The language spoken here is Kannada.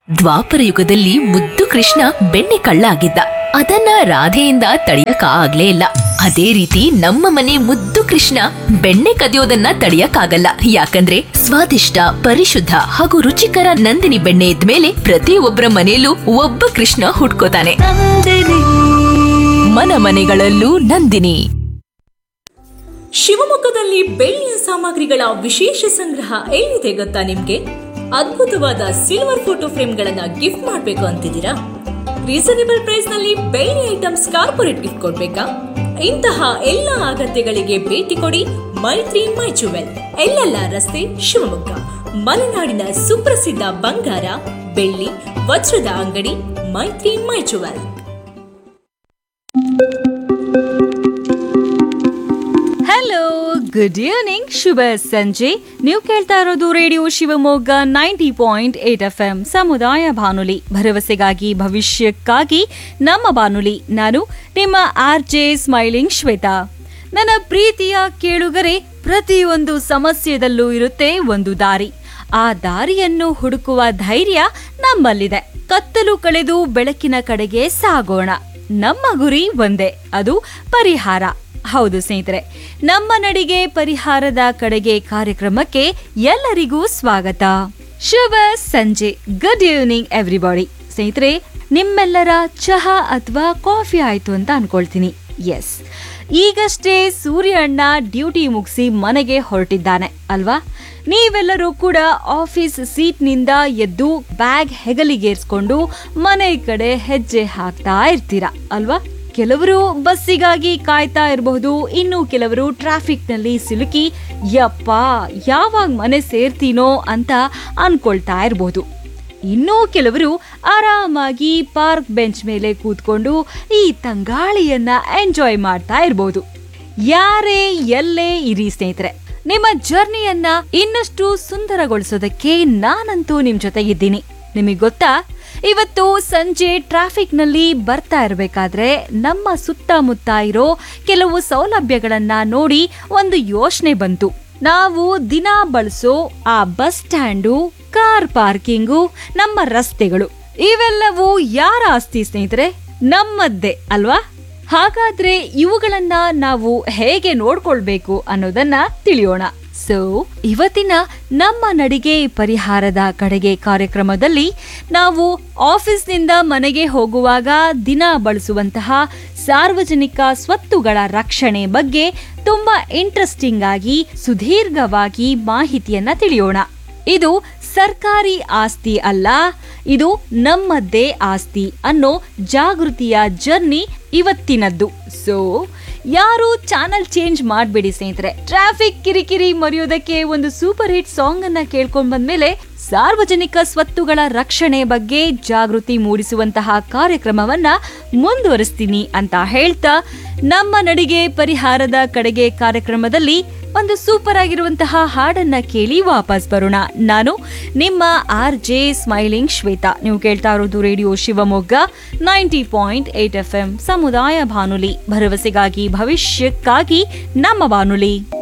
ದ್ವಾಪರ ಯುಗದಲ್ಲಿ ಮುದ್ದು ಕೃಷ್ಣ ಬೆಣ್ಣೆ ಕಳ್ಳ ಆಗಿದ್ದ ಅದನ್ನ ರಾಧೆಯಿಂದ ತಡೆಯಕ ಆಗ್ಲೇ ಇಲ್ಲ ಅದೇ ರೀತಿ ನಮ್ಮ ಮನೆ ಮುದ್ದು ಕೃಷ್ಣ ಬೆಣ್ಣೆ ಕದಿಯೋದನ್ನ ತಡೆಯಕ್ಕಾಗಲ್ಲ ಯಾಕಂದ್ರೆ ಸ್ವಾದಿಷ್ಟ ಪರಿಶುದ್ಧ ಹಾಗೂ ರುಚಿಕರ ನಂದಿನಿ ಬೆಣ್ಣೆ ಇದ್ಮೇಲೆ ಪ್ರತಿಯೊಬ್ಬರ ಮನೆಯಲ್ಲೂ ಒಬ್ಬ ಕೃಷ್ಣ ಹುಟ್ಕೋತಾನೆ ಮನ ಮನೆಗಳಲ್ಲೂ ನಂದಿನಿ ಶಿವಮೊಗ್ಗದಲ್ಲಿ ಬೆಳ್ಳಿಯ ಸಾಮಗ್ರಿಗಳ ವಿಶೇಷ ಸಂಗ್ರಹ ಎಲ್ಲಿದೆ ಗೊತ್ತಾ ನಿಮ್ಗೆ ಅದ್ಭುತವಾದ ಸಿಲ್ವರ್ ಫೋಟೋ ಫ್ರೇಮ್ಗಳನ್ನ ಗಿಫ್ಟ್ ಮಾಡಬೇಕು ಅಂತಿದ್ದೀರಾ ರೀಸನೇಬಲ್ ಪ್ರೈಸ್ ನಲ್ಲಿ ಬೆಳ್ಳಿ ಐಟಮ್ಸ್ ಕಾರ್ಪೊರೇಟ್ ಗಿಫ್ಟ್ ಕೊಡ್ಬೇಕಾ ಇಂತಹ ಎಲ್ಲ ಅಗತ್ಯಗಳಿಗೆ ಭೇಟಿ ಕೊಡಿ ಮೈತ್ರಿ ಮೈ ಜುವೆಲ್ ಎಲ್ಲೆಲ್ಲ ರಸ್ತೆ ಶಿವಮೊಗ್ಗ ಮಲೆನಾಡಿನ ಸುಪ್ರಸಿದ್ಧ ಬಂಗಾರ ಬೆಳ್ಳಿ ವಜ್ರದ ಅಂಗಡಿ Maithri my jewel hello good evening ಶುಭ ಸಂಜೆ ನೀವು ಕೇಳ್ತಾ ಇರೋದು radio Shivamogga ninety point eight FM ಎಂ ಸಮುದಾಯ ಬಾನುಲಿ ಭರವಸೆಗಾಗಿ ಭವಿಷ್ಯಕ್ಕಾಗಿ ನಮ್ಮ ಬಾನುಲಿ ನಾನು ನಿಮ್ಮ ಆರ್ ಜೆ ಸ್ಮೈಲಿಂಗ್ ಶ್ವೇತಾ ನನ್ನ ಪ್ರೀತಿಯ ಕೇಳುಗರೆ ಪ್ರತಿಯೊಂದು ಸಮಸ್ಯೆದಲ್ಲೂ ಇರುತ್ತೆ ಒಂದು ದಾರಿ ಆ ದಾರಿಯನ್ನು ಹುಡುಕುವ ಧೈರ್ಯ ನಮ್ಮಲ್ಲಿದೆ ಕತ್ತಲು ಕಳೆದು ಬೆಳಕಿನ ಕಡೆಗೆ ಸಾಗೋಣ ನಮ್ಮ ಗುರಿ ಒಂದೇ ಅದು ಪರಿಹಾರ ಹೌದು ಸ್ನೇಹಿತರೆ ನಮ್ಮ ನಡಿಗೆ ಪರಿಹಾರದ ಕಡೆಗೆ ಕಾರ್ಯಕ್ರಮಕ್ಕೆ ಎಲ್ಲರಿಗೂ ಸ್ವಾಗತ ಶುಭ ಸಂಜೆ ಗುಡ್ ಈವ್ನಿಂಗ್ ಎವ್ರಿಬಾಡಿ ಸ್ನೇಹಿತರೆ ನಿಮ್ಮೆಲ್ಲರ ಚಹಾ ಅಥವಾ ಕಾಫಿ ಆಯ್ತು ಅಂತ ಅನ್ಕೊಳ್ತೀನಿ ಎಸ್ ಈಗಷ್ಟೇ ಸೂರ್ಯ ಅಣ್ಣ ಡ್ಯೂಟಿ ಮುಗಿಸಿ ಮನೆಗೆ ಹೊರಟಿದ್ದಾನೆ ಅಲ್ವಾ ನೀವೆಲ್ಲರೂ ಕೂಡ ಆಫೀಸ್ ಸೀಟ್ನಿಂದ ಎದ್ದು ಬ್ಯಾಗ್ ಹೆಗಲಿಗೇರ್ಸ್ಕೊಂಡು ಮನೆ ಕಡೆ ಹೆಜ್ಜೆ ಹಾಕ್ತಾ ಇರ್ತೀರಾ ಅಲ್ವಾ ಕೆಲವರು ಬಸ್ಸಿಗಾಗಿ ಕಾಯ್ತಾ ಇರಬಹುದು ಇನ್ನು ಕೆಲವರು ಟ್ರಾಫಿಕ್ನಲ್ಲಿ ಸಿಲುಕಿ ಯಪ್ಪ ಯಾವಾಗ ಮನೆ ಸೇರ್ತೀನೋ ಅಂತ ಅನ್ಕೊಳ್ತಾ ಇರಬಹುದು ಇನ್ನೂ ಕೆಲವರು ಆರಾಮಾಗಿ ಪಾರ್ಕ್ ಬೆಂಚ್ ಮೇಲೆ ಕೂತ್ಕೊಂಡು ಈ ತಂಗಾಳಿಯನ್ನ ಎಂಜಾಯ್ ಮಾಡ್ತಾ ಇರಬಹುದು ಯಾರೇ ಎಲ್ಲೇ ಇರಿ ಸ್ನೇಹಿತರೆ ನಿಮ್ಮ ಜರ್ನಿಯನ್ನ ಇನ್ನಷ್ಟು ಸುಂದರಗೊಳಿಸೋದಕ್ಕೆ ನಾನಂತೂ ನಿಮ್ ಜೊತೆಗಿದ್ದೀನಿ ನಿಮಗೆ ಗೊತ್ತಾ ಇವತ್ತು ಸಂಜೆ ಟ್ರಾಫಿಕ್ ನಲ್ಲಿ ಬರ್ತಾ ಇರಬೇಕಾದ್ರೆ ನಮ್ಮ ಸುತ್ತಮುತ್ತ ಇರೋ ಕೆಲವು ಸೌಲಭ್ಯಗಳನ್ನ ನೋಡಿ ಒಂದು ಯೋಚನೆ ಬಂತು ನಾವು ದಿನ ಬಳಸೋ ಆ ಬಸ್ ಸ್ಟ್ಯಾಂಡು ಕಾರ್ ಪಾರ್ಕಿಂಗು ನಮ್ಮ ರಸ್ತೆಗಳು ಇವೆಲ್ಲವೂ ಯಾರ ಆಸ್ತಿ ಸ್ನೇಹಿತರೆ ನಮ್ಮದ್ದೇ ಅಲ್ವಾ ಹಾಗಾದ್ರೆ ಇವುಗಳನ್ನ ನಾವು ಹೇಗೆ ನೋಡ್ಕೊಳ್ಬೇಕು ಅನ್ನೋದನ್ನ ತಿಳಿಯೋಣ ಸೊ ಇವತ್ತಿನ ನಮ್ಮ ನಡಿಗೆ ಪರಿಹಾರದ ಕಡೆಗೆ ಕಾರ್ಯಕ್ರಮದಲ್ಲಿ ನಾವು ಆಫೀಸ್ನಿಂದ ಮನೆಗೆ ಹೋಗುವಾಗ ದಿನ ಬಳಸುವಂತಹ ಸಾರ್ವಜನಿಕ ಸ್ವತ್ತುಗಳ ರಕ್ಷಣೆ ಬಗ್ಗೆ ತುಂಬಾ ಇಂಟ್ರೆಸ್ಟಿಂಗ್ ಆಗಿ ಸುದೀರ್ಘವಾಗಿ ಮಾಹಿತಿಯನ್ನ ತಿಳಿಯೋಣ ಇದು ಸರ್ಕಾರಿ ಆಸ್ತಿ ಅಲ್ಲ ಇದು ನಮ್ಮದ್ದೇ ಆಸ್ತಿ ಅನ್ನೋ ಜಾಗೃತಿಯ ಜರ್ನಿ ಇವತ್ತಿನದ್ದು ಸೊ ಯಾರು ಚಾನಲ್ ಚೇಂಜ್ ಮಾಡಬೇಡಿ ಸ್ನೇಹಿತರೆ ಟ್ರಾಫಿಕ್ ಕಿರಿಕಿರಿ ಮರೆಯೋದಕ್ಕೆ ಒಂದು ಸೂಪರ್ ಹಿಟ್ ಸಾಂಗ್ ಅನ್ನ ಕೇಳ್ಕೊಂಡ್ ಬಂದ್ಮೇಲೆ ಸಾರ್ವಜನಿಕ ಸ್ವತ್ತುಗಳ ರಕ್ಷಣೆ ಬಗ್ಗೆ ಜಾಗೃತಿ ಮೂಡಿಸುವಂತಹ ಕಾರ್ಯಕ್ರಮವನ್ನ ಮುಂದುವರಿಸ್ತೀನಿ ಅಂತ ಹೇಳ್ತಾ ನಮ್ಮ ನಡಿಗೆ ಪರಿಹಾರದ ಕಡೆಗೆ ಕಾರ್ಯಕ್ರಮದಲ್ಲಿ ಒಂದು ಸೂಪರ್ ಆಗಿರುವಂತಹ ಹಾಡನ್ನ ಕೇಳಿ ವಾಪಸ್ ಬರೋಣ ನಾನು ನಿಮ್ಮ ಆರ್ ಜೆ ಸ್ಮೈಲಿಂಗ್ ಶ್ವೇತಾ ನೀವು ಕೇಳ್ತಾ ಇರೋದು radio Shivamogga ninety point eight FM ಎಂ ಸಮುದಾಯ ಬಾನುಲಿ ಭರವಸೆಗಾಗಿ ಭವಿಷ್ಯಕ್ಕಾಗಿ ನಮ್ಮ ಬಾನುಲಿ